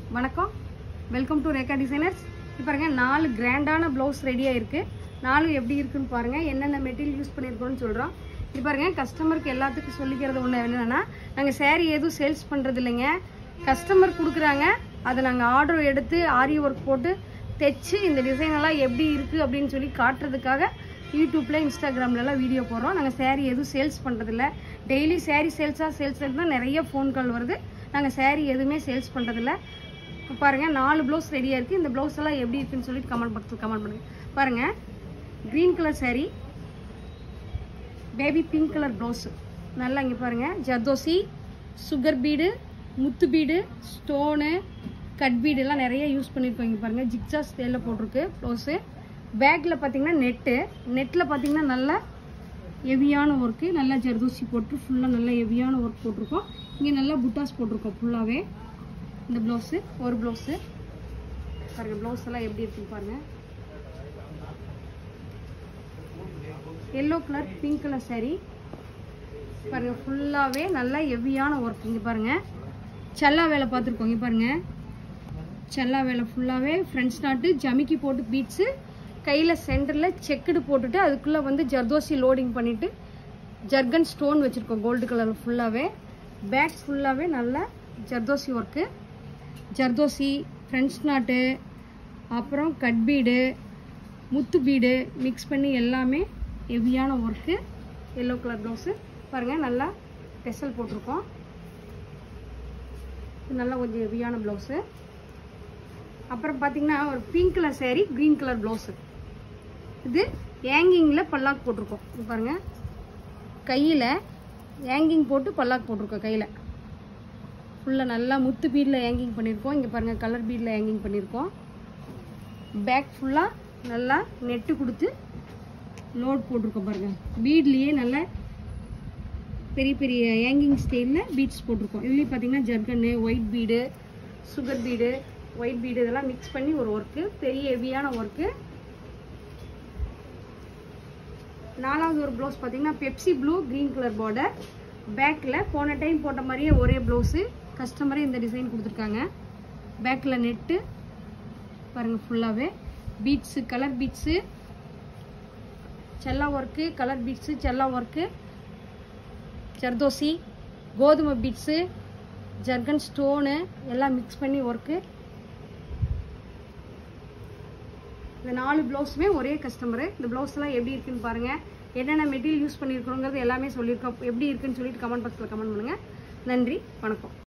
வணக்கம் welcome to Rekha designers இப்போ பாருங்க நாலு கிராண்டான ப்ளவுஸ் ரெடியாக இருக்குது நாலு எப்படி இருக்குன்னு பாருங்கள் என்னென்ன மெட்டீரியல் யூஸ் பண்ணியிருக்கோம்னு சொல்கிறோம் இப்போ பாருங்க கஸ்டமருக்கு எல்லாத்துக்கும் சொல்லிக்கிறது ஒன்று என்னென்னா நாங்கள் saree எதுவும் சேல்ஸ் பண்ணுறது இல்லைங்க கஸ்டமர் கொடுக்குறாங்க அதை நாங்கள் ஆர்டர் எடுத்து ஆரி ஒர்க் போட்டு தைச்சு இந்த டிசைன் எல்லாம் எப்படி இருக்குது அப்படின்னு சொல்லி காட்டுறதுக்காக யூடியூப்பில் இன்ஸ்டாகிராம்லலாம் வீடியோ போடுறோம் நாங்கள் saree எதுவும் சேல்ஸ் பண்ணுறதில்ல டெய்லி saree சேல்ஸாக சேல்ஸ் தான் நிறைய ஃபோன் கால் வருது நாங்கள் saree எதுவுமே சேல்ஸ் பண்ணுறதில்ல இப்போ பாருங்கள் நாலு ப்ளவுஸ் ரெடியாக இருக்குது இந்த ப்ளவுஸ் எல்லாம் எப்படி இருக்குன்னு சொல்லிட்டு கமெண்ட் பாக்ஸில் கமெண்ட் பண்ணுங்கள் பாருங்கள் green colour saree baby pink colour blouse நல்லா இங்கே பாருங்கள் ஜர்தோசி சுகர் பீடு முத்து பீடு ஸ்டோனு கட் பீடு எல்லாம் நிறைய யூஸ் பண்ணியிருக்கோம் இங்கே பாருங்கள் ஜிக்ஸா ஸ்டேலில் போட்டிருக்கு ப்ளவுஸு பேக்கில் பார்த்தீங்கன்னா நெட்டு நெட்டில் பார்த்தீங்கன்னா நல்லா ஹெவியான ஒர்க்கு நல்லா ஜர்தோசி போட்டு ஃபுல்லாக நல்லா ஹெவியான ஒர்க் போட்டிருக்கோம் இங்கே நல்லா புட்டாஸ் போட்டிருக்கோம் ஃபுல்லாகவே இந்த ப்ளவுஸு ஒரு ப்ளவுஸு பாருங்கள் ப்ளவுஸ் எல்லாம் எப்படி இருக்குன்னு பாருங்கள் yellow colour pink colour saree பாருங்க ஃபுல்லாகவே நல்லா ஹெவியான ஒர்க் இங்கே பாருங்க செல்லா வேலை பார்த்துருக்கோம் இங்கே பாருங்க செல்லா வேலை ஃபுல்லாகவே ஃப்ரெண்ட்ஸ் நாட்டு ஜமிக்கி போட்டு பீட்ஸு கையில் சென்டரில் செக்குடு போட்டுட்டு அதுக்குள்ளே வந்து ஜர்தோசி லோடிங் பண்ணிவிட்டு ஜர்கன் ஸ்டோன் வச்சுருக்கோம் கோல்டு கலரில் ஃபுல்லாகவே பேக் ஃபுல்லாகவே நல்லா ஜர்தோசி ஒர்க்கு ஜர்தோசி ஃப்ரெண்ட்ஸ் நாட்டு அப்புறம் கட் பீடு முத்து பீடு மிக்ஸ் பண்ணி எல்லாமே ஹெவியான ஒர்க்கு எல்லோ கலர் ப்ளவுஸு பாருங்கள் நல்லா டெசல் போட்டிருக்கோம் இது நல்லா கொஞ்சம் ஹெவியான ப்ளவுஸு அப்புறம் பார்த்தீங்கன்னா ஒரு pink colour saree green colour blouse இது ஏங்கிங்கில் பல்லாக்கு போட்டிருக்கோம் இது பாருங்கள் கையில் ஏங்கிங் போட்டு பல்லாக்கு போட்டிருக்கோம் கையில் ஃபுல்லாக நல்லா முத்து பீடில் ஏங்கிங் பண்ணியிருக்கோம் இங்கே பாருங்கள் கலர் பீடில் ஏங்கிங் பண்ணியிருக்கோம் பேக் ஃபுல்லாக நல்லா நெட்டு கொடுத்து லோட் போட்டிருக்கோம் பாருங்கள் பீட்லேயே நல்லா பெரிய பெரிய ஏங்கிங் ஸ்டைலில் பீட்ஸ் போட்டிருக்கோம் இதுலேயும் பார்த்தீங்கன்னா ஜர்கன்னு white bead sugar bead white bead இதெல்லாம் மிக்ஸ் பண்ணி ஒரு ஒர்க்கு பெரிய ஹெவியான ஒர்க்கு நாலாவது ஒரு ப்ளவுஸ் பார்த்தீங்கன்னா Pepsi blue green colour border பேக்கில் போன டைம் போட்ட மாதிரியே ஒரே ப்ளவுஸு கஸ்டமரே இந்த டிசைன் கொடுத்துருக்காங்க பேக்கில் நெட்டு பாருங்கள் ஃபுல்லாகவே பீட்ஸு கலர் பீட்ஸு செல்லா ஒர்க்கு கலர் பீட்ஸு செல்லா ஒர்க்கு ஜர்தோசி கோதுமை பீட்ஸு ஜர்கன் ஸ்டோனு எல்லாம் மிக்ஸ் பண்ணி ஒர்க்கு இந்த நாலு ப்ளவுஸுமே ஒரே கஸ்டமரு இந்த ப்ளவுஸ் எல்லாம் எப்படி இருக்குன்னு பாருங்கள் என்னென்ன மெட்டீரியல் யூஸ் பண்ணியிருக்கிறோங்கிறது எல்லாமே சொல்லியிருக்கோம் எப்படி இருக்குன்னு சொல்லிட்டு கமெண்ட் பாக்ஸில் கமெண்ட் பண்ணுங்கள் நன்றி வணக்கம்